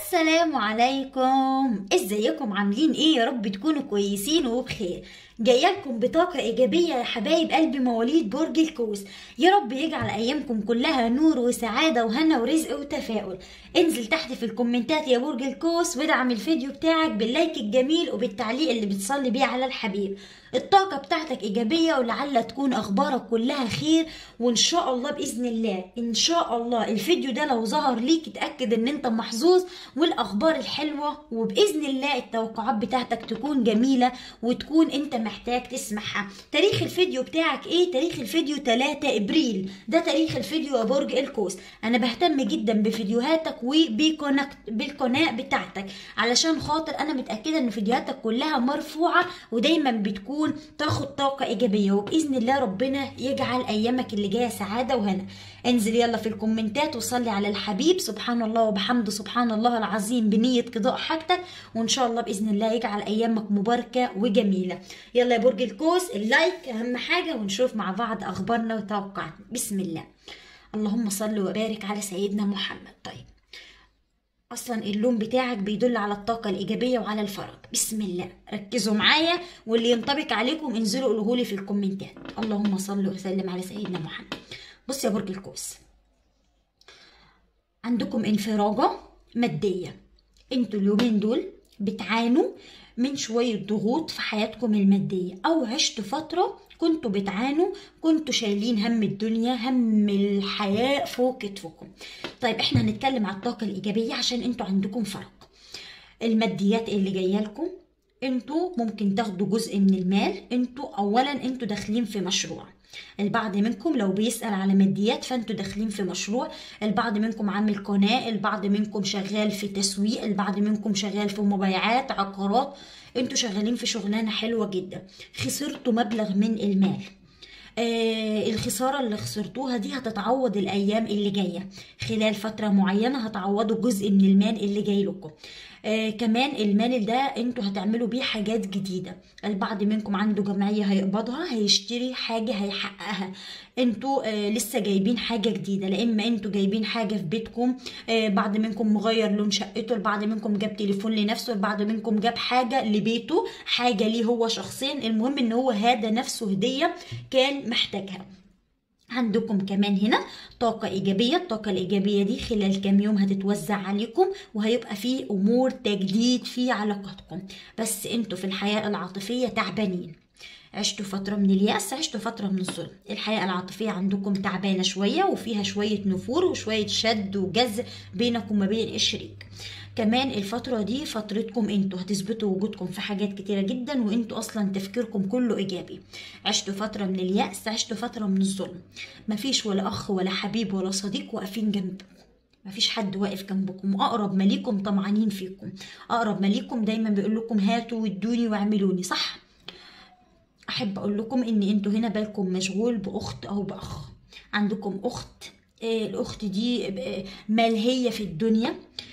السلام عليكم ازيكم عاملين ايه يا رب تكونوا كويسين وبخير جايلكم بطاقة إيجابية يا حبايب قلبي مواليد برج القوس يا رب يجعل أيامكم كلها نور وسعادة وهنا ورزق وتفاؤل انزل تحت في الكومنتات يا برج القوس وادعم الفيديو بتاعك باللايك الجميل وبالتعليق اللي بتصلي بيه على الحبيب الطاقة بتاعتك إيجابية ولعل تكون أخبارك كلها خير وإن شاء الله بإذن الله إن شاء الله الفيديو ده لو ظهر ليك اتأكد إن أنت محظوظ والأخبار الحلوة وبإذن الله التوقعات بتاعتك تكون جميلة وتكون أنت محتاج تسمعها تاريخ الفيديو بتاعك إيه؟ تاريخ الفيديو 3 إبريل ده تاريخ الفيديو يا برج القوس أنا بهتم جدا بفيديوهاتك وبالقناة بتاعتك علشان خاطر أنا متأكدة إن فيديوهاتك كلها مرفوعة ودايما بتكون تكون تاخد طاقة إيجابية وبإذن الله ربنا يجعل أيامك اللي جاية سعادة وهنا انزل يلا في الكومنتات وصلي على الحبيب سبحان الله وبحمده سبحان الله العظيم بنية قضاء حاجتك وإن شاء الله بإذن الله يجعل أيامك مباركة وجميلة يلا يا برج القوس اللايك أهم حاجة ونشوف مع بعض أخبارنا وتوقعاتنا بسم الله اللهم صل وبارك على سيدنا محمد طيب اصلا اللون بتاعك بيدل على الطاقه الايجابيه وعلى الفرج بسم الله ركزوا معايا واللي ينطبق عليكم انزلوا قولوا لي في الكومنتات اللهم صل وسلم على سيدنا محمد بص يا برج القوس عندكم انفراجه ماديه انتوا اليومين دول بتعانوا من شويه ضغوط في حياتكم الماديه او عشتوا فتره كنتوا بتعانوا كنتوا شايلين هم الدنيا هم الحياة فوق كتفكم طيب احنا هنتكلم على الطاقة الإيجابية عشان انتوا عندكم فرق الماديات اللي جاية لكم انتوا ممكن تاخدوا جزء من المال انتوا اولا انتوا داخلين في مشروع البعض منكم لو بيسأل على ماديات فانتوا داخلين في مشروع البعض منكم عامل قناة البعض منكم شغال في تسويق البعض منكم شغال في مبيعات عقارات انتوا شغالين في شغلانة حلوة جدا خسرتوا مبلغ من المال آه الخسارة اللي خسرتوها دي هتتعوض الأيام اللي جاية خلال فترة معينة هتعوضوا جزء من المال اللي جاي لكم آه كمان المال ده انتوا هتعملوا بيه حاجات جديدة البعض منكم عنده جمعية هيقبضها هيشتري حاجة هيحققها انتوا آه لسه جايبين حاجة جديدة لا اما انتوا جايبين حاجة في بيتكم آه بعض منكم مغير لون شقته البعض منكم جاب تليفون لنفسه البعض منكم جاب حاجة لبيته حاجة ليه هو شخصيا المهم ان هو هذا نفسه هدية كان محتاجها عندكم كمان هنا طاقة إيجابية الطاقة الإيجابية دي خلال كام يوم هتتوزع عليكم وهيبقى في أمور تجديد في علاقاتكم بس انتوا في الحياة العاطفية تعبانين عشتوا فترة من اليأس عشتوا فترة من الظلم الحياة العاطفية عندكم تعبانة شوية وفيها شوية نفور وشوية شد وجذب بينكم وما بين الشريك كمان الفترة دي فترتكم انتوا هتثبتوا وجودكم في حاجات كتيرة جدا وانتوا اصلا تفكيركم كله ايجابي عشتوا فترة من اليأس عشتوا فترة من الظلم مفيش ولا اخ ولا حبيب ولا صديق واقفين جنبكم مفيش حد واقف جنبكم اقرب ما ليكم طمعانين فيكم اقرب ما ليكم دايما بيقول لكم هاتوا وادوني واعملوني صح احب اقول لكم ان انتوا هنا بالكم مشغول باخت او باخ عندكم اخت الاخت دي ملهيه في الدنيا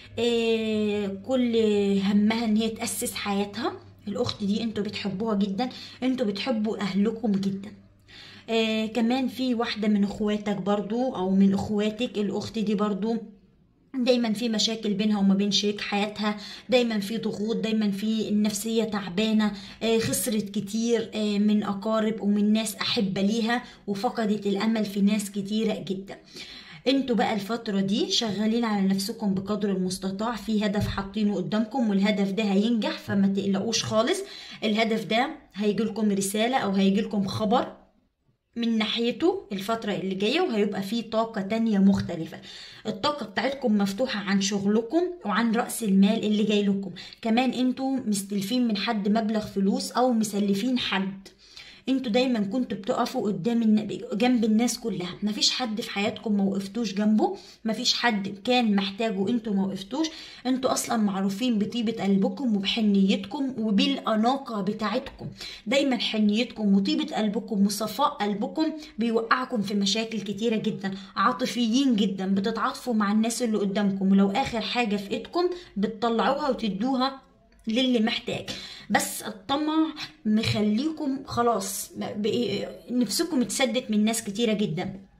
كل همها ان هي تاسس حياتها الاخت دي انتوا بتحبوها جدا انتوا بتحبوا اهلكم جدا آه كمان في واحدة من اخواتك برضو او من اخواتك الاخت دي برضو دايما في مشاكل بينها وما بين شريك حياتها دايما في ضغوط دايما في النفسية تعبانة آه خسرت كتير آه من أقارب ومن ناس أحبة ليها وفقدت الأمل في ناس كتيرة جدا انتوا بقى الفترة دي شغالين على نفسكم بقدر المستطاع في هدف حاطينه قدامكم والهدف ده هينجح فما تقلقوش خالص الهدف ده هيجيلكم رسالة او هيجيلكم خبر من ناحيته الفترة اللي جاية وهيبقى فيه طاقة تانية مختلفة الطاقة بتاعتكم مفتوحة عن شغلكم وعن رأس المال اللي جاي لكم كمان انتوا مستلفين من حد مبلغ فلوس او مسلفين حد انتوا دايما كنتوا بتقفوا قدام النبي جنب الناس كلها مفيش حد في حياتكم ما وقفتوش جنبه مفيش حد كان محتاجه انتوا ما وقفتوش انتوا اصلا معروفين بطيبة قلبكم وبحنيتكم وبالاناقة بتاعتكم دايما حنيتكم وطيبة قلبكم وصفاء قلبكم بيوقعكم في مشاكل كتيرة جدا عاطفيين جدا بتتعاطفوا مع الناس اللي قدامكم ولو اخر حاجة في ايدكم بتطلعوها وتدوها للي محتاج بس الطمع مخليكم خلاص نفسكم اتسدت من ناس كتيرة جدا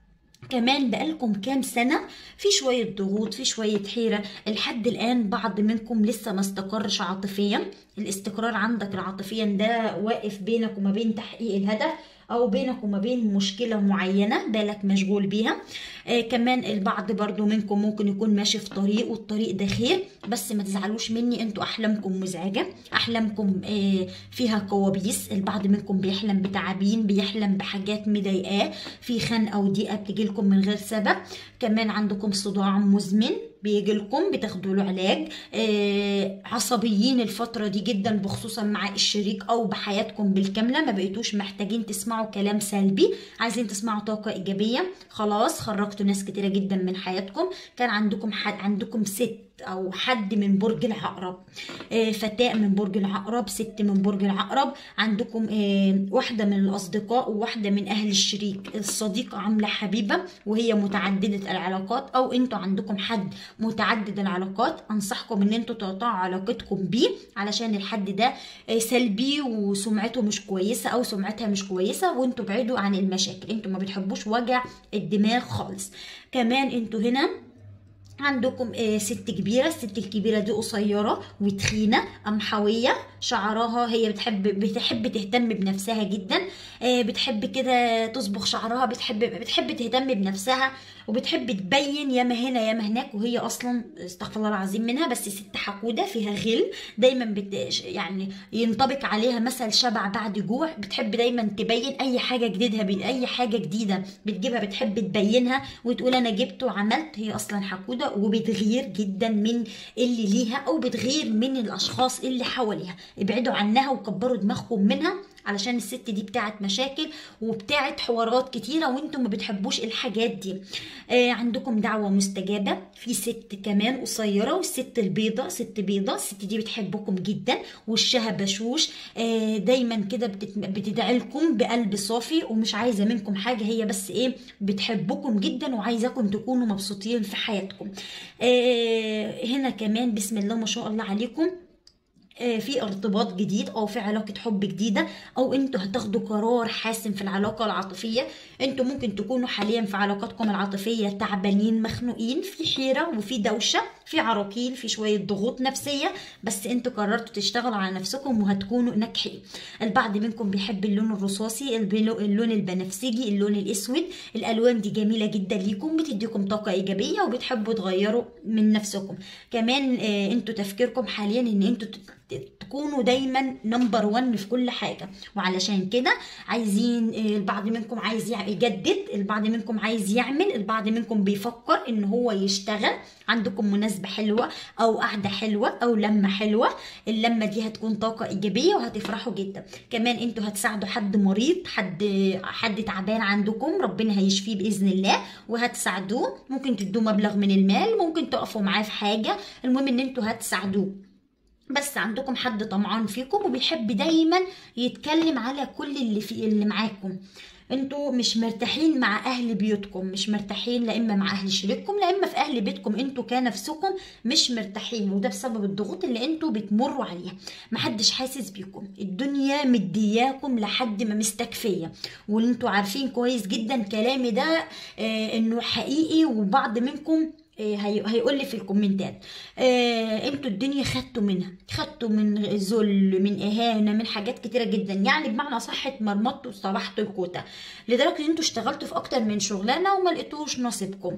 كمان بقالكم كام سنة في شوية ضغوط في شوية حيرة لحد الآن بعض منكم لسه ما استقرش عاطفيا الاستقرار عندك العاطفيا ده واقف بينك وما بين تحقيق الهدف او بينك وما بين مشكلة معينة بالك مشغول بيها آه كمان البعض برضو منكم ممكن يكون ماشي في طريق والطريق ده خير بس ما تزعلوش مني انتوا احلامكم مزعجة احلامكم آه فيها كوابيس البعض منكم بيحلم بتعابين بيحلم بحاجات مضايقاه في خنقة وضيقة بتجيلكم من غير سبب كمان عندكم صداع مزمن بيجي لكم بتاخدوا له علاج آه عصبيين الفترة دي جدا بخصوصا مع الشريك او بحياتكم بالكاملة ما بقيتوش محتاجين تسمعوا كلام سلبي عايزين تسمعوا طاقة ايجابية خلاص خرجتوا ناس كتيرة جدا من حياتكم كان عندكم حد عندكم ست او حد من برج العقرب آه فتاة من برج العقرب ست من برج العقرب عندكم آه واحدة من الاصدقاء وواحدة من اهل الشريك الصديقة عاملة حبيبة وهي متعددة العلاقات او انتوا عندكم حد متعدد العلاقات انصحكم ان انتوا تقطعوا علاقتكم بيه علشان الحد ده آه سلبي وسمعته مش كويسة او سمعتها مش كويسة وانتوا بعيدوا عن المشاكل انتوا ما بتحبوش وجع الدماغ خالص كمان انتوا هنا عندكم آه ست كبيرة الست الكبيرة دي قصيرة وتخينة قمحوية شعرها هي بتحب بتحب تهتم بنفسها جدا آه بتحب كده تصبغ شعرها بتحب بتحب تهتم بنفسها وبتحب تبين ياما هنا ياما هناك وهي اصلا استغفر الله العظيم منها بس ست حقوده فيها غل دايما بت يعني ينطبق عليها مثل شبع بعد جوع بتحب دايما تبين اي حاجه جديده اي حاجه جديده بتجيبها بتحب تبينها وتقول انا جبت وعملت هي اصلا حقوده وبتغير جدا من اللي ليها او بتغير من الاشخاص اللي حواليها ابعدوا عنها وكبروا دماغكم منها علشان الست دي بتاعت مشاكل وبتاعت حوارات كتيرة وانتم ما بتحبوش الحاجات دي آه عندكم دعوة مستجابة في ست كمان قصيرة والست البيضة ست بيضة الست دي بتحبكم جدا وشها بشوش آه دايما كده بتدعي لكم بقلب صافي ومش عايزة منكم حاجة هي بس ايه بتحبكم جدا وعايزاكم تكونوا مبسوطين في حياتكم آه هنا كمان بسم الله ما شاء الله عليكم في ارتباط جديد او في علاقه حب جديده او انتوا هتاخدوا قرار حاسم في العلاقه العاطفيه انتوا ممكن تكونوا حاليا في علاقاتكم العاطفيه تعبانين مخنوقين في حيره وفي دوشه في عراقيل في شويه ضغوط نفسيه بس انتوا قررتوا تشتغلوا على نفسكم وهتكونوا ناجحين البعض منكم بيحب اللون الرصاصي اللون البنفسجي اللون الاسود الالوان دي جميله جدا ليكم بتديكم طاقه ايجابيه وبتحبوا تغيروا من نفسكم كمان انتوا تفكيركم حاليا ان انتوا تكونوا دايما نمبر 1 في كل حاجه وعلشان كده عايزين البعض منكم عايز يجدد البعض منكم عايز يعمل البعض منكم بيفكر ان هو يشتغل عندكم مناسبه حلوه او قعده حلوه او لمه حلوه اللمه دي هتكون طاقه ايجابيه وهتفرحوا جدا كمان انتوا هتساعدوا حد مريض حد حد تعبان عندكم ربنا هيشفيه باذن الله وهتساعدوه ممكن تدوه مبلغ من المال ممكن تقفوا معاه في حاجه المهم ان انتوا هتساعدوه بس عندكم حد طمعان فيكم وبيحب دايما يتكلم على كل اللي في اللي معاكم انتوا مش مرتاحين مع اهل بيوتكم مش مرتاحين لا اما مع اهل شريككم لا اما في اهل بيتكم انتوا كنفسكم مش مرتاحين وده بسبب الضغوط اللي انتوا بتمروا عليها محدش حاسس بيكم الدنيا مدياكم لحد ما مستكفيه وانتوا عارفين كويس جدا كلامي ده اه انه حقيقي وبعض منكم هيقول لي في الكومنتات آه انتوا الدنيا خدتوا منها خدتوا من ذل من اهانه من حاجات كتيره جدا يعني بمعنى صح اتمرمطتوا وصبحتوا الكوته لدرجه ان انتوا اشتغلتوا في اكتر من شغلانه وما لقيتوش نصيبكم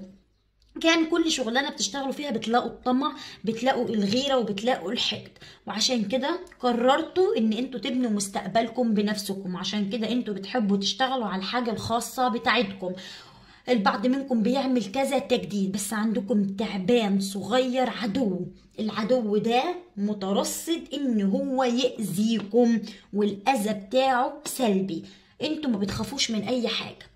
كان كل شغلانه بتشتغلوا فيها بتلاقوا الطمع بتلاقوا الغيره وبتلاقوا الحقد وعشان كده قررتوا ان انتوا تبنوا مستقبلكم بنفسكم عشان كده انتوا بتحبوا تشتغلوا على الحاجه الخاصه بتاعتكم البعض منكم بيعمل كذا تجديد بس عندكم تعبان صغير عدو العدو ده مترصد ان هو يأذيكم والاذى بتاعه سلبي انتوا ما بتخافوش من اي حاجه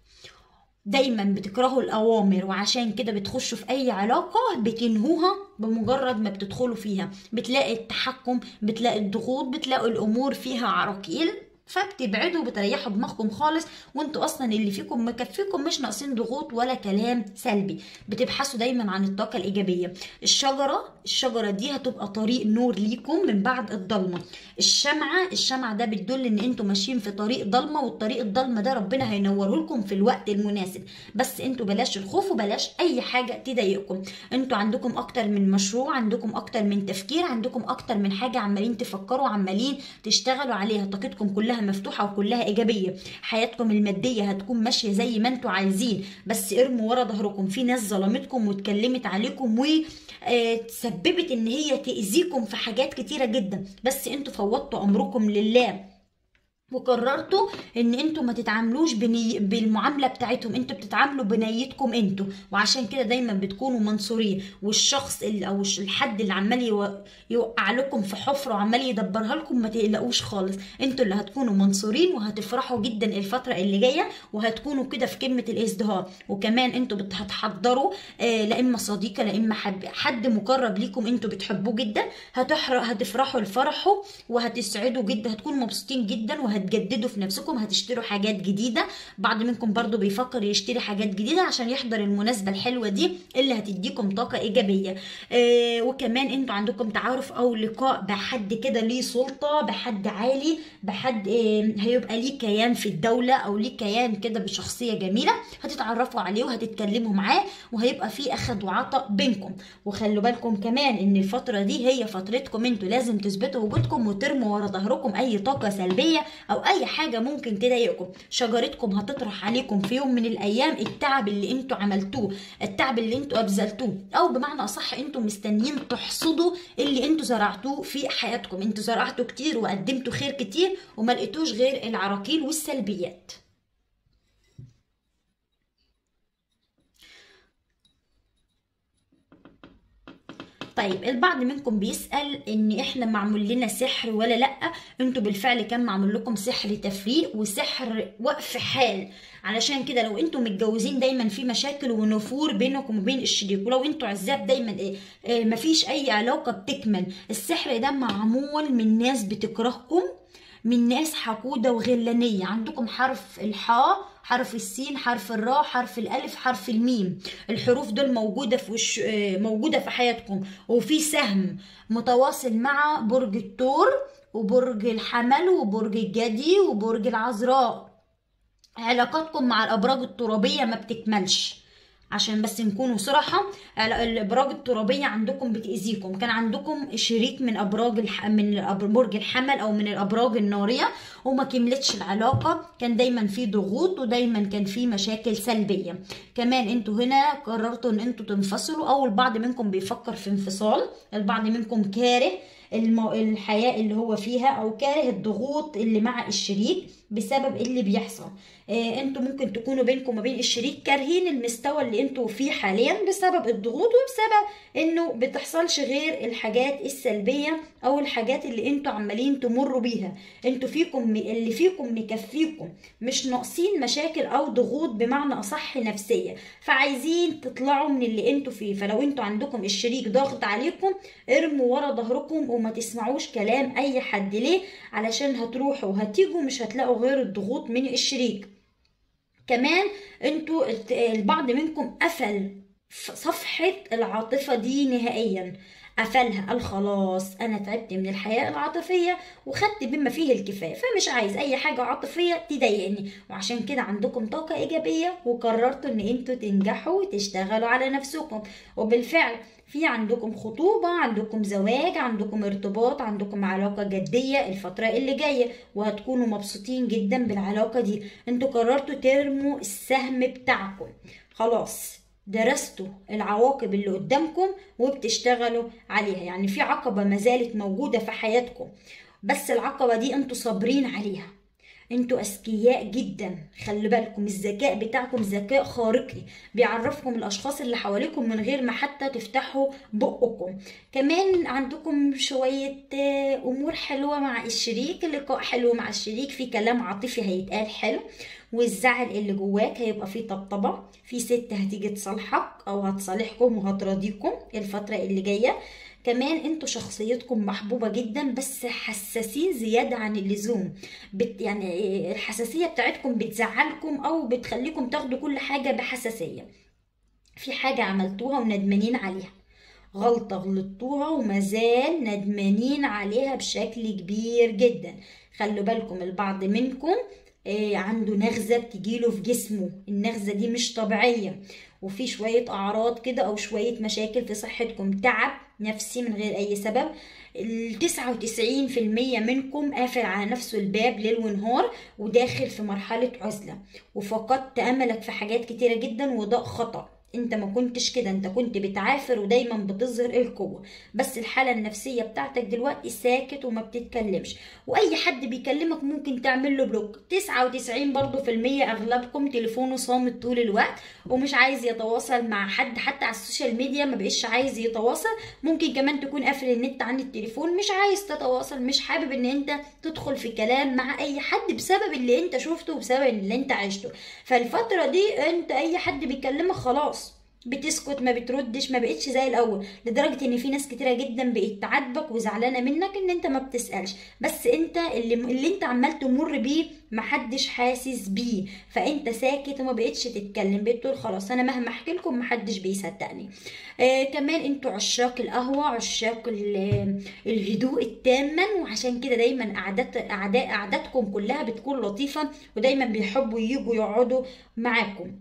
دايما بتكرهوا الاوامر وعشان كده بتخشوا في اي علاقه بتنهوها بمجرد ما بتدخلوا فيها بتلاقي التحكم بتلاقي الضغوط بتلاقوا الامور فيها عراقيل فبتبعدوا وبتريحوا دماغكم خالص وانتوا اصلا اللي فيكم مكفيكم مش ناقصين ضغوط ولا كلام سلبي بتبحثوا دايما عن الطاقه الايجابيه الشجره الشجره دي هتبقى طريق نور ليكم من بعد الضلمه الشمعه الشمعه ده بتدل ان انتوا ماشيين في طريق ضلمه والطريق الضلمه ده ربنا هينوره لكم في الوقت المناسب بس انتوا بلاش الخوف وبلاش اي حاجه تضايقكم انتوا عندكم اكتر من مشروع عندكم اكتر من تفكير عندكم اكتر من حاجه عمالين تفكروا عمالين تشتغلوا عليها طاقتكم كلها مفتوحه وكلها ايجابيه حياتكم الماديه هتكون ماشيه زي ما انتوا عايزين بس ارموا ورا ظهركم في ناس ظلمتكم واتكلمت عليكم وتسببت ان هي تاذيكم في حاجات كتيره جدا بس انتوا فوضتوا امركم لله وقررتوا ان انتوا ما تتعاملوش بني... بالمعامله بتاعتهم انتوا بتتعاملوا بنيتكم انتوا وعشان كده دايما بتكونوا منصورين والشخص اللي او الحد اللي عمال يو... يوقع لكم في حفره وعمال يدبرها لكم ما تقلقوش خالص انتوا اللي هتكونوا منصورين وهتفرحوا جدا الفتره اللي جايه وهتكونوا كده في قمه الازدهار وكمان انتوا بت... هتحضروا آه لا اما صديقه لا اما حد حد مقرب ليكم انتوا بتحبوه جدا هتحر... هتفرحوا لفرحه وهتسعدوا جدا هتكونوا مبسوطين جدا وهت هتجددوا في نفسكم هتشتروا حاجات جديدة بعض منكم برضو بيفكر يشتري حاجات جديدة عشان يحضر المناسبة الحلوة دي اللي هتديكم طاقة إيجابية آه وكمان انتوا عندكم تعارف أو لقاء بحد كده ليه سلطة بحد عالي بحد آه هيبقى ليه كيان في الدولة أو ليه كيان كده بشخصية جميلة هتتعرفوا عليه وهتتكلموا معاه وهيبقى في أخد وعطاء بينكم وخلوا بالكم كمان إن الفترة دي هي فترتكم انتوا لازم تثبتوا وجودكم وترموا ورا ظهركم أي طاقة سلبية او اي حاجه ممكن تضايقكم شجرتكم هتطرح عليكم في يوم من الايام التعب اللي انتوا عملتوه التعب اللي انتوا ابذلتوه او بمعنى اصح انتوا مستنيين تحصدوا اللي انتوا زرعتوه في حياتكم انتوا زرعتوا كتير وقدمتوا خير كتير وما لقيتوش غير العراقيل والسلبيات طيب البعض منكم بيسأل ان احنا معمول لنا سحر ولا لا انتوا بالفعل كان معمول لكم سحر تفريق وسحر وقف حال علشان كده لو انتوا متجوزين دايما في مشاكل ونفور بينكم وبين الشريك ولو انتوا عزاب دايما ايه, إيه مفيش اي علاقة بتكمل السحر ده معمول من ناس بتكرهكم من ناس حقودة وغلانية عندكم حرف الحاء حرف السين حرف الراء حرف الالف حرف الميم الحروف دول موجوده في وش موجوده في حياتكم وفي سهم متواصل مع برج الثور وبرج الحمل وبرج الجدي وبرج العذراء علاقاتكم مع الابراج الترابيه ما بتكملش عشان بس نكونوا صراحه الابراج الترابيه عندكم بتاذيكم كان عندكم شريك من ابراج الح... من برج الحمل او من الابراج الناريه وما كملتش العلاقه كان دايما في ضغوط ودايما كان في مشاكل سلبيه كمان انتوا هنا قررتوا ان انتوا تنفصلوا او البعض منكم بيفكر في انفصال البعض منكم كاره المو... الحياة اللي هو فيها أو كاره الضغوط اللي مع الشريك بسبب اللي بيحصل آه انتوا ممكن تكونوا بينكم وبين الشريك كارهين المستوى اللي انتوا فيه حاليا بسبب الضغوط وبسبب انه بتحصلش غير الحاجات السلبية او الحاجات اللي انتوا عمالين تمروا بيها انتوا فيكم اللي فيكم مكفيكم مش ناقصين مشاكل او ضغوط بمعنى اصح نفسية فعايزين تطلعوا من اللي انتوا فيه فلو انتوا عندكم الشريك ضاغط عليكم ارموا ورا ظهركم وما تسمعوش كلام اي حد ليه علشان هتروحوا وهتيجوا مش هتلاقوا غير الضغوط من الشريك كمان انتوا البعض منكم قفل صفحة العاطفة دي نهائيا قفلها قال خلاص انا تعبت من الحياه العاطفيه وخدت بما فيه الكفايه فمش عايز اي حاجه عاطفيه تضايقني وعشان كده عندكم طاقه ايجابيه وقررتوا ان انتوا تنجحوا وتشتغلوا على نفسكم وبالفعل في عندكم خطوبة عندكم زواج عندكم ارتباط عندكم علاقة جدية الفترة اللي جاية وهتكونوا مبسوطين جدا بالعلاقة دي انتوا قررتوا ترموا السهم بتاعكم خلاص درستوا العواقب اللي قدامكم وبتشتغلوا عليها يعني في عقبة ما زالت موجودة في حياتكم بس العقبة دي انتوا صابرين عليها انتوا اذكياء جدا خلي بالكم الذكاء بتاعكم ذكاء خارقي بيعرفكم الاشخاص اللي حواليكم من غير ما حتى تفتحوا بقكم كمان عندكم شوية امور حلوة مع الشريك اللقاء حلو مع الشريك في كلام عاطفي هيتقال حلو والزعل اللي جواك هيبقى فيه طبطبة في ست هتيجي تصالحك او هتصالحكم وهتراضيكم الفترة اللي جاية كمان انتوا شخصيتكم محبوبة جدا بس حساسين زيادة عن اللزوم بت يعني الحساسية بتاعتكم بتزعلكم او بتخليكم تاخدوا كل حاجة بحساسية في حاجة عملتوها وندمانين عليها غلطة غلطتوها ومازال ندمانين عليها بشكل كبير جدا خلوا بالكم البعض منكم آه، عنده نغزة بتجيله في جسمه النغزة دي مش طبيعية وفي شوية أعراض كده أو شوية مشاكل في صحتكم تعب نفسي من غير أي سبب التسعة وتسعين في المية منكم قافل على نفسه الباب ليل ونهار وداخل في مرحلة عزلة وفقدت أملك في حاجات كتيرة جدا وده خطأ انت ما كنتش كده انت كنت بتعافر ودايما بتظهر القوة بس الحالة النفسية بتاعتك دلوقتي ساكت وما بتتكلمش واي حد بيكلمك ممكن تعمل له بلوك 99 برضو في المية اغلبكم تليفونه صامت طول الوقت ومش عايز يتواصل مع حد حتى على السوشيال ميديا ما بقيش عايز يتواصل ممكن كمان تكون قافل النت عن التليفون مش عايز تتواصل مش حابب ان انت تدخل في كلام مع اي حد بسبب اللي انت شفته وبسبب اللي انت عشته فالفترة دي انت اي حد بيكلمك خلاص بتسكت ما بتردش ما بقتش زي الاول لدرجه ان في ناس كتيره جدا بقت تعاتبك وزعلانه منك ان انت ما بتسالش بس انت اللي اللي انت عمال تمر بيه محدش حاسس بيه فانت ساكت وما بقتش تتكلم بقيت تقول خلاص انا مهما احكي لكم محدش بيصدقني آه كمان انتوا عشاق القهوه عشاق ال- الهدوء التاما وعشان كده دايما قعدات اعداء قعداتكم كلها بتكون لطيفه ودايما بيحبوا يجوا يقعدوا معاكم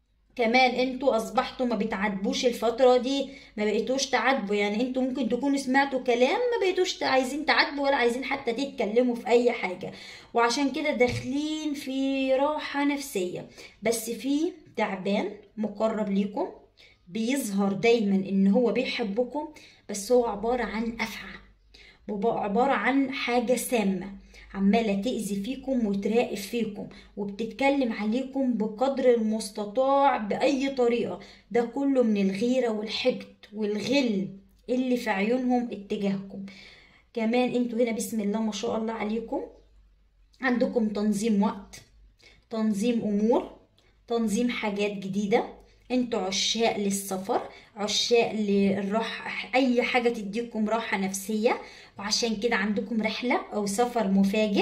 كمان انتوا اصبحتوا ما بتعاتبوش الفترة دي ما بقيتوش تعاتبوا يعني انتوا ممكن تكونوا سمعتوا كلام ما بقيتوش عايزين تعاتبوا ولا عايزين حتى تتكلموا في اي حاجة وعشان كده داخلين في راحة نفسية بس في تعبان مقرب ليكم بيظهر دايما ان هو بيحبكم بس هو عبارة عن افعى بيبقى عبارة عن حاجة سامة عمالة تأذي فيكم وتراقب فيكم وبتتكلم عليكم بقدر المستطاع بأي طريقة ده كله من الغيرة والحقد والغل اللي في عيونهم اتجاهكم كمان انتوا هنا بسم الله ما شاء الله عليكم عندكم تنظيم وقت تنظيم امور تنظيم حاجات جديده انتوا عشاق للسفر عشاق للراحه اي حاجه تديكم راحه نفسيه وعشان كده عندكم رحله او سفر مفاجئ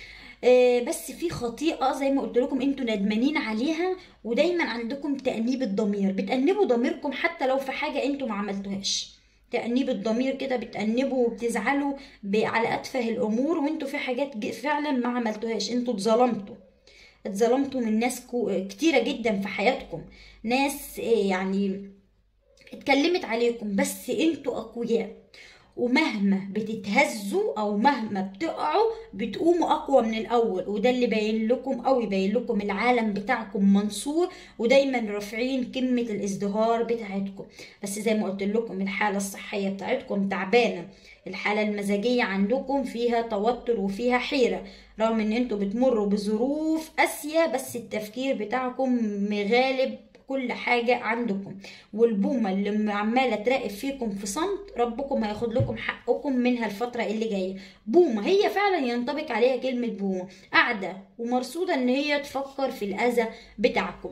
آه، بس في خطيئه زي ما قلت لكم انتوا ندمانين عليها ودايما عندكم تأنيب الضمير بتأنبوا ضميركم حتى لو في حاجه انتوا ما عملتوهاش تأنيب الضمير كده بتأنبوا وبتزعلوا ب- على أتفه الأمور وانتوا في حاجات ج- فعلا ما عملتوهاش انتوا اتظلمتوا اتظلمتوا من ناس كو- كتيرة جدا في حياتكم ناس آه، يعني اتكلمت عليكم بس انتوا أقوياء ومهما بتتهزوا او مهما بتقعوا بتقوموا اقوى من الاول وده اللي باين لكم او يبين لكم العالم بتاعكم منصور ودايما رافعين كلمة الازدهار بتاعتكم بس زي ما قلت لكم الحالة الصحية بتاعتكم تعبانة الحالة المزاجية عندكم فيها توتر وفيها حيرة رغم ان انتوا بتمروا بظروف قاسية بس التفكير بتاعكم مغالب كل حاجة عندكم والبومة اللي عمالة تراقب فيكم في صمت ربكم هياخد لكم حقكم منها الفترة اللي جاية بومة هي فعلا ينطبق عليها كلمة بومة قاعدة ومرصودة ان هي تفكر في الأذى بتاعكم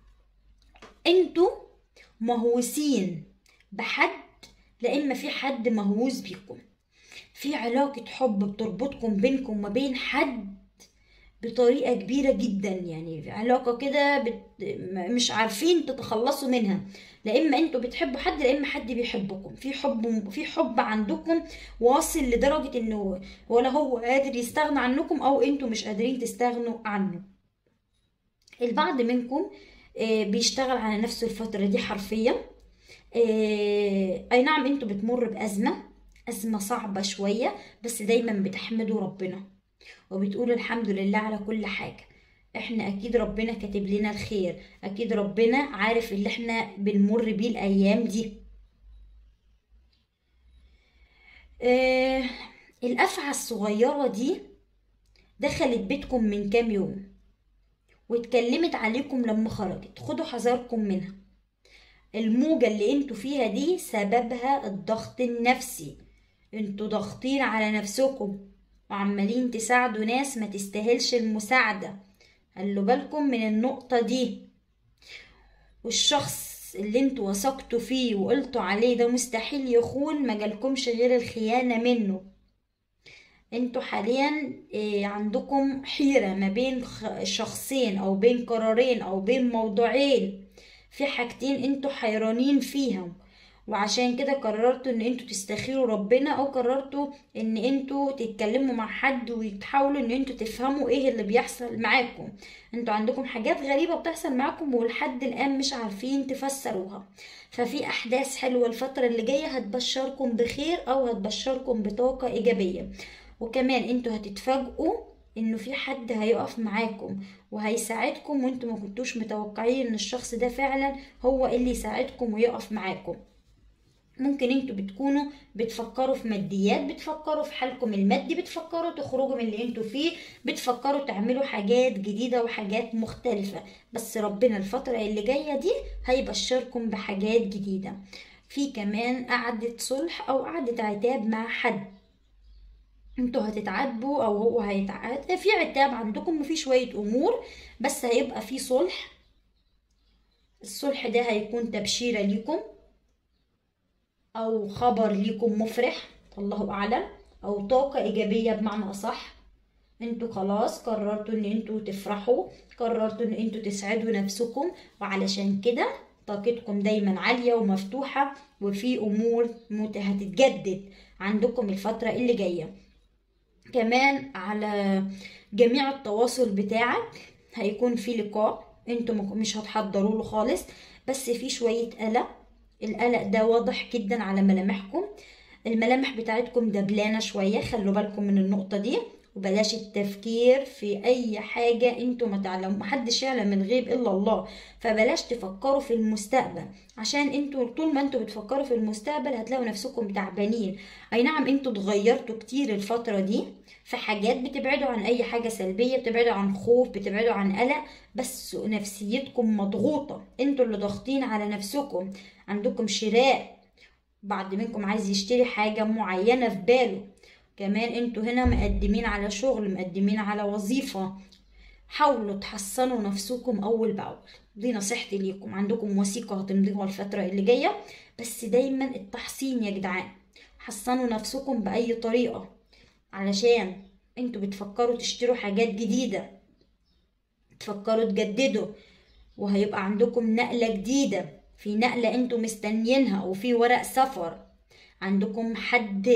انتوا مهووسين بحد لا اما في حد مهووس بيكم في علاقة حب بتربطكم بينكم وما بين حد بطريقة كبيرة جدا يعني علاقة كده بت... م- مش عارفين تتخلصوا منها لا اما انتوا بتحبوا حد لا اما حد بيحبكم في حب في حب عندكم واصل لدرجة انه ولا هو قادر يستغنى عنكم او انتوا مش قادرين تستغنوا عنه البعض منكم آه، بيشتغل على نفسه الفترة دي حرفيا آه، اي نعم انتوا بتمر بأزمة أزمة صعبة شوية بس دايما بتحمدوا ربنا وبتقولوا الحمد لله على كل حاجة احنا اكيد ربنا كاتب لنا الخير اكيد ربنا عارف اللي احنا بنمر بيه الايام دي آه الافعى الصغيرة دي دخلت بيتكم من كام يوم واتكلمت عليكم لما خرجت خدوا حذركم منها الموجة اللي انتوا فيها دي سببها الضغط النفسي انتوا ضاغطين على نفسكم وعمالين تساعدوا ناس ما تستاهلش المساعدة خلوا بالكم من النقطة دي والشخص اللي انتوا وثقتوا فيه وقلتوا عليه ده مستحيل يخون ما جالكمش غير الخيانة منه انتوا حاليا إيه، عندكم حيرة ما بين خ- شخصين او بين قرارين او بين موضوعين في حاجتين انتوا حيرانين فيهم وعشان كده قررتوا ان انتوا تستخيروا ربنا او قررتوا ان انتوا تتكلموا مع حد وتحاولوا ان انتوا تفهموا ايه اللي بيحصل معاكم انتوا عندكم حاجات غريبة بتحصل معاكم ولحد الان مش عارفين تفسروها ففي احداث حلوة الفترة اللي جاية هتبشركم بخير او هتبشركم بطاقة ايجابية وكمان انتوا هتتفاجئوا انه في حد هيقف معاكم وهيساعدكم وانتوا ما كنتوش متوقعين ان الشخص ده فعلا هو اللي يساعدكم ويقف معاكم ممكن انتوا بتكونوا بتفكروا في ماديات بتفكروا في حالكم المادي بتفكروا تخرجوا من اللي انتوا فيه بتفكروا تعملوا حاجات جديدة وحاجات مختلفة بس ربنا الفترة اللي جاية دي هيبشركم بحاجات جديدة في كمان قعدة صلح او قعدة عتاب مع حد انتوا هتتعاتبوا او هو هيتعاتب في عتاب عندكم وفي شوية امور بس هيبقى في صلح الصلح ده هيكون تبشيرة ليكم او خبر ليكم مفرح الله اعلم او طاقة ايجابية بمعنى اصح انتوا خلاص قررتوا ان انتوا تفرحوا قررتوا ان انتوا تسعدوا نفسكم وعلشان كده طاقتكم دايما عالية ومفتوحة وفي امور مت- هتتجدد عندكم الفترة اللي جاية كمان على جميع التواصل بتاعك هيكون في لقاء انتوا مك- مش هتحضروا له خالص بس في شوية قلق القلق ده واضح جدا على ملامحكم الملامح بتاعتكم دبلانة شوية خلوا بالكم من النقطة دي وبلاش التفكير في اي حاجة انتوا ما تعلموا محدش يعلم الغيب الا الله فبلاش تفكروا في المستقبل عشان انتوا طول ما انتوا بتفكروا في المستقبل هتلاقوا نفسكم تعبانين اي نعم انتوا اتغيرتوا كتير الفترة دي في حاجات بتبعدوا عن اي حاجة سلبية بتبعدوا عن خوف بتبعدوا عن قلق بس نفسيتكم مضغوطة انتوا اللي ضاغطين على نفسكم عندكم شراء بعض منكم عايز يشتري حاجة معينة في باله كمان انتوا هنا مقدمين على شغل مقدمين على وظيفة حاولوا تحسنوا نفسكم اول باول دي نصيحتي ليكم عندكم وثيقة هتمضيها الفترة اللي جاية بس دايما التحسين يا جدعان حسنوا نفسكم بأي طريقة علشان انتوا بتفكروا تشتروا حاجات جديدة تفكروا تجددوا وهيبقى عندكم نقلة جديدة في نقلة انتوا مستنيينها وفي ورق سفر عندكم حد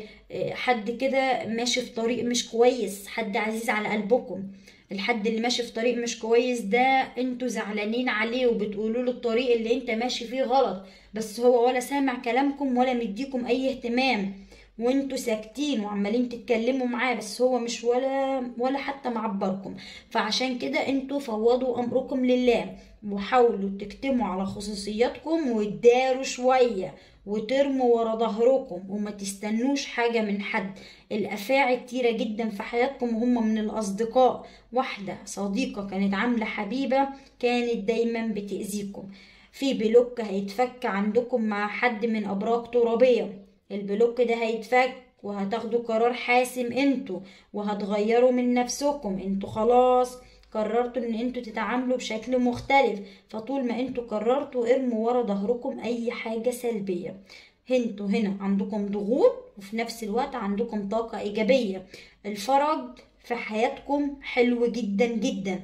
حد كده ماشي في طريق مش كويس حد عزيز على قلبكم الحد اللي ماشي في طريق مش كويس ده انتوا زعلانين عليه وبتقولوا له الطريق اللي انت ماشي فيه غلط بس هو ولا سامع كلامكم ولا مديكم اي اهتمام وانتوا ساكتين وعمالين تتكلموا معاه بس هو مش ولا ولا حتى معبركم فعشان كده انتوا فوضوا امركم لله وحاولوا تكتموا على خصوصياتكم وتداروا شوية وترموا ورا ظهركم وما تستنوش حاجة من حد الأفاعي كتيرة جدا في حياتكم وهم من الأصدقاء واحدة صديقة كانت عاملة حبيبة كانت دايما بتأذيكم في بلوك هيتفك عندكم مع حد من أبراج ترابية البلوك ده هيتفك وهتاخدوا قرار حاسم انتوا وهتغيروا من نفسكم انتوا خلاص قررتوا ان انتوا تتعاملوا بشكل مختلف فطول ما انتوا قررتوا ارموا ورا ظهركم اي حاجة سلبية انتوا هنا عندكم ضغوط وفي نفس الوقت عندكم طاقة ايجابية الفرج في حياتكم حلو جدا جدا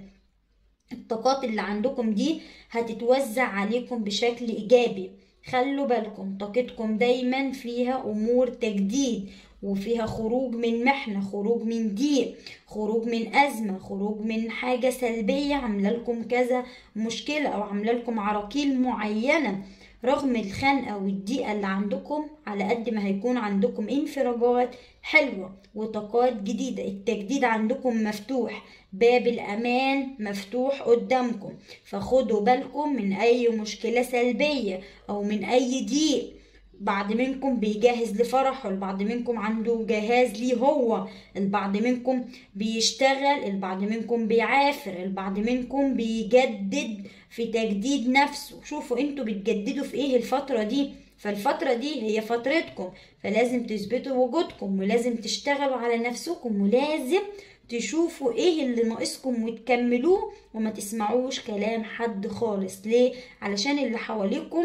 الطاقات اللي عندكم دي هتتوزع عليكم بشكل ايجابي خلوا بالكم طاقتكم دايما فيها امور تجديد وفيها خروج من محنة خروج من ضيق خروج من أزمة خروج من حاجة سلبية عاملة لكم كذا مشكلة أو عاملة لكم عراقيل معينة رغم الخنقة والضيقة اللي عندكم على قد ما هيكون عندكم انفراجات حلوة وطاقات جديدة التجديد عندكم مفتوح باب الأمان مفتوح قدامكم فخدوا بالكم من أي مشكلة سلبية أو من أي ضيق بعض منكم بيجهز لفرحه البعض منكم عنده جهاز ليه هو البعض منكم بيشتغل البعض منكم بيعافر البعض منكم بيجدد في تجديد نفسه شوفوا انتوا بتجددوا في ايه الفترة دي فالفترة دي هي فترتكم فلازم تثبتوا وجودكم ولازم تشتغلوا على نفسكم ولازم تشوفوا ايه اللي ناقصكم وتكملوه وما تسمعوش كلام حد خالص ليه علشان اللي حواليكم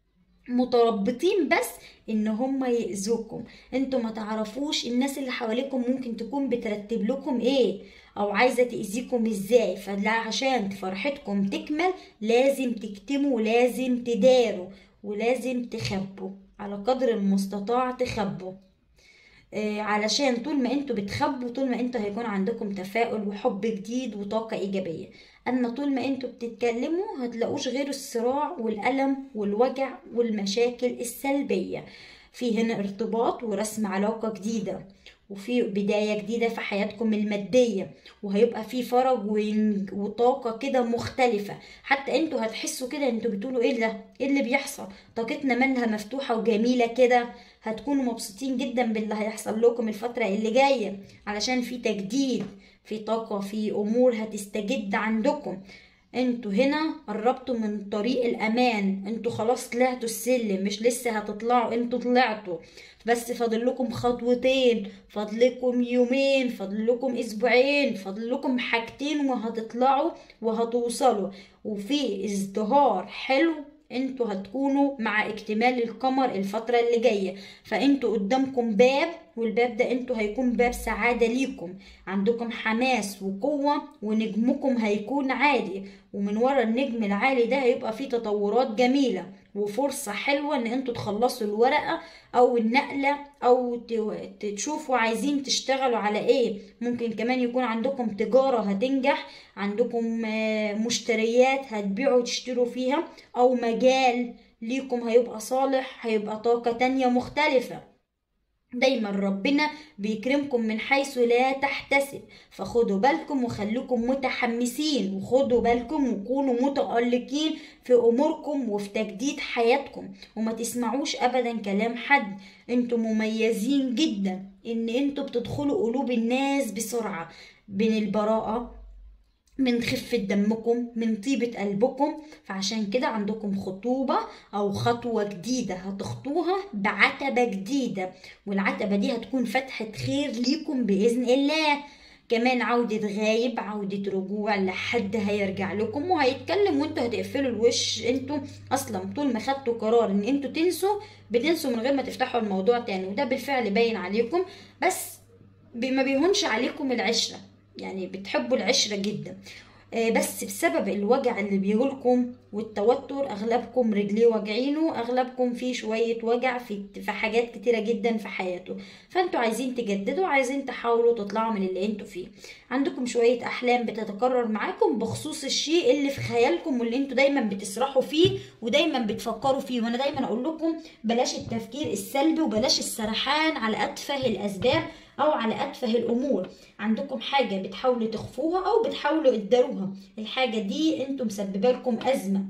متربطين بس ان هم يأذوكم انتوا ما تعرفوش الناس اللي حواليكم ممكن تكون بترتب لكم ايه او عايزه تأذيكم ازاي فلا عشان فرحتكم تكمل لازم تكتموا ولازم تداروا ولازم تخبوا على قدر المستطاع تخبوا آه، علشان طول ما انتوا بتخبوا طول ما انتوا هيكون عندكم تفاؤل وحب جديد وطاقة ايجابية اما طول ما انتوا بتتكلموا هتلاقوش غير الصراع والألم والوجع والمشاكل السلبية في هنا ارتباط ورسم علاقة جديدة وفي بداية جديدة في حياتكم المادية وهيبقى في فرج وإن- وطاقة كده مختلفة حتى انتوا هتحسوا كده انتوا بتقولوا ايه ده ايه اللي بيحصل طاقتنا منها مفتوحة وجميلة كده هتكونوا مبسوطين جدا باللي هيحصل لكم الفترة اللي جاية علشان في تجديد في طاقة في أمور هتستجد عندكم انتوا هنا قربتوا من طريق الأمان انتوا خلاص طلعتوا السلم مش لسه هتطلعوا انتوا طلعتوا بس فاضل لكم خطوتين فاضل لكم يومين فاضل لكم اسبوعين فاضل لكم حاجتين وهتطلعوا وهتوصلوا وفي ازدهار حلو انتوا هتكونوا مع اكتمال القمر الفترة اللي جاية فانتوا قدامكم باب والباب ده انتوا هيكون باب سعادة ليكم عندكم حماس وقوة ونجمكم هيكون عالي ومن ورا النجم العالي ده هيبقى فيه تطورات جميلة وفرصة حلوة ان انتوا تخلصوا الورقة او النقلة او ت- تشوفوا عايزين تشتغلوا على ايه ممكن كمان يكون عندكم تجارة هتنجح عندكم آه، مشتريات هتبيعوا وتشتروا فيها او مجال ليكم هيبقى صالح هيبقى طاقة تانية مختلفة دايما ربنا بيكرمكم من حيث لا تحتسب فخدوا بالكم وخليكم متحمسين وخدوا بالكم وكونوا متألقين في أموركم وفي تجديد حياتكم وما تسمعوش أبدا كلام حد انتوا مميزين جدا ان انتوا بتدخلوا قلوب الناس بسرعة من البراءة من خفة دمكم من طيبة قلبكم فعشان كده عندكم خطوبة أو خطوة جديدة هتخطوها بعتبة جديدة والعتبة دي هتكون فتحة خير ليكم بإذن الله كمان عودة غايب عودة رجوع لحد هيرجع لكم وهيتكلم وانتوا هتقفلوا الوش انتوا اصلا طول ما خدتوا قرار ان انتوا تنسوا بتنسوا من غير ما تفتحوا الموضوع تاني وده بالفعل باين عليكم بس بي- ما بيهونش عليكم العشرة يعني بتحبوا العشرة جدا آه، بس بسبب الوجع اللي بيجيلكم والتوتر اغلبكم رجليه واجعينه اغلبكم فيه شوية وجع في في حاجات كتيرة جدا في حياته فانتوا عايزين تجددوا عايزين تحاولوا تطلعوا من اللي انتوا فيه عندكم شوية احلام بتتكرر معاكم بخصوص الشيء اللي في خيالكم واللي انتوا دايما بتسرحوا فيه ودايما بتفكروا فيه وانا دايما اقول لكم بلاش التفكير السلبي وبلاش السرحان على اتفه الاسباب او على اتفه الامور عندكم حاجه بتحاولوا تخفوها او بتحاولوا تداروها الحاجه دي انتم مسببه لكم ازمه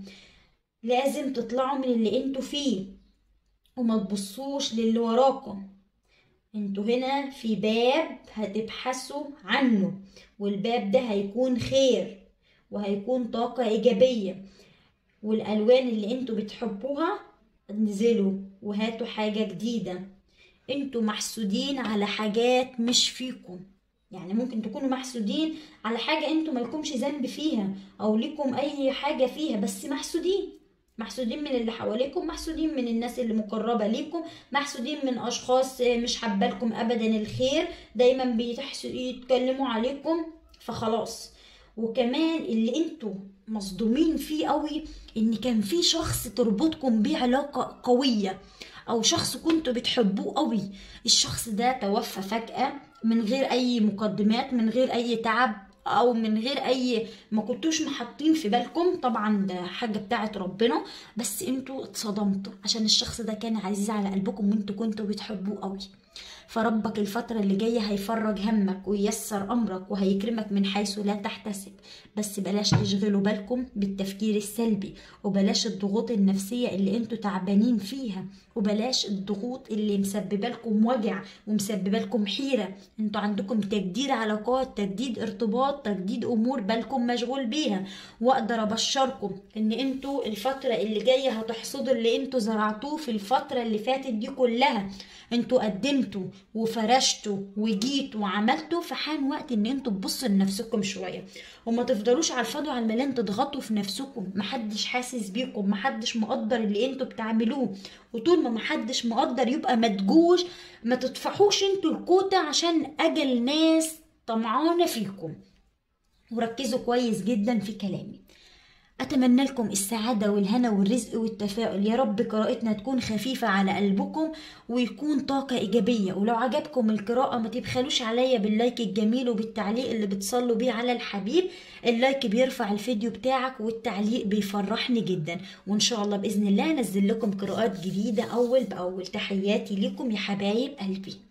لازم تطلعوا من اللي انتوا فيه وما تبصوش للي وراكم انتوا هنا في باب هتبحثوا عنه والباب ده هيكون خير وهيكون طاقة إيجابية والألوان اللي انتوا بتحبوها انزلوا وهاتوا حاجة جديدة انتوا محسودين على حاجات مش فيكم يعني ممكن تكونوا محسودين على حاجة انتوا مالكمش ذنب فيها او ليكم اي حاجة فيها بس محسودين محسودين من اللي حواليكم محسودين من الناس اللي مقربة ليكم محسودين من اشخاص مش حبالكم ابدا الخير دايما بيتحسوا يتكلموا عليكم فخلاص وكمان اللي انتوا مصدومين فيه قوي ان كان في شخص تربطكم بيه علاقة قوية او شخص كنتوا بتحبوه قوي الشخص ده توفى فجأة من غير اي مقدمات من غير اي تعب او من غير اي ما كنتوش محطين في بالكم طبعا ده حاجة بتاعت ربنا بس انتوا اتصدمتوا عشان الشخص ده كان عزيز على قلبكم وانتوا كنتوا بتحبوه قوي فربك الفترة اللي جاية هيفرج همك وييسر أمرك وهيكرمك من حيث لا تحتسب بس بلاش تشغلوا بالكم بالتفكير السلبي وبلاش الضغوط النفسية اللي انتوا تعبانين فيها وبلاش الضغوط اللي مسببة لكم وجع ومسببة لكم حيرة انتوا عندكم تجديد علاقات تجديد ارتباط تجديد أمور بالكم مشغول بيها وأقدر أبشركم إن انتوا الفترة اللي جاية هتحصدوا اللي انتوا زرعتوه في الفترة اللي فاتت دي كلها انتوا قدمتوا وفرشتوا وجيتوا وعملتوا فحان وقت ان انتوا تبصوا لنفسكم شويه وما تفضلوش على الفاضي وعلى المليان تضغطوا في نفسكم محدش حاسس بيكم محدش مقدر اللي انتوا بتعملوه وطول ما محدش مقدر يبقى ما تجوش ما تدفعوش انتوا الكوتا عشان اجل ناس طمعانه فيكم وركزوا كويس جدا في كلامي أتمنى لكم السعادة والهنا والرزق والتفاؤل يا رب قراءتنا تكون خفيفة على قلبكم ويكون طاقة إيجابية ولو عجبكم القراءة ما تبخلوش عليا باللايك الجميل وبالتعليق اللي بتصلوا بيه على الحبيب اللايك بيرفع الفيديو بتاعك والتعليق بيفرحني جدا وإن شاء الله بإذن الله أنزل لكم قراءات جديدة أول بأول تحياتي لكم يا حبايب قلبي